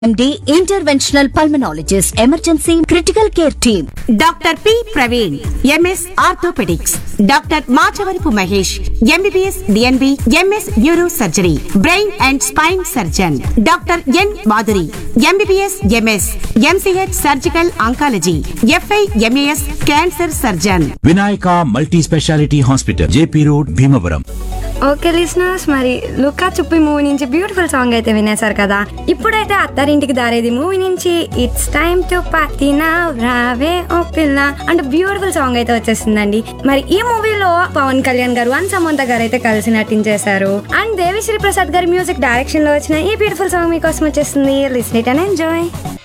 MD interventional pulmonologist emergency critical care team doctor P Praveen MS orthopaedics doctor Machavarapu Mahesh MBBS DNB MS neuro surgery brain and spine surgeon doctor N Madhuri MBBS MS MCh surgical oncology FI MAS cancer surgeon Vinayaka multi speciality hospital JP road Bhimavaram okay listeners మరి Lukka Chuppi movie నుంచి beautiful song అయితే వినేశారు కదా ఇప్పుడైతే అత్తారింటికి దారేది movie నుంచి it's time to party నా రావే ఓ పిల్ల అంటే బ్యూటిఫుల్ సాంగ్ అయితే వచ్చేసిందండి మరి ఈ మూవీలో పవన్ కళ్యాణ్ గారు అండ్ సమంత గారు అయితే కలిసి నటించేశారు అండ్ దేవిశ్రీ ప్రసాద్ గారి మ్యూజిక్ డైరెక్షన్ లో వచ్చిన ఈ బ్యూటిఫుల్ సాంగ్ మీకోసం వచ్చేస్తుంది లిసన్ ఇట్ అండ్ ఎంజాయ్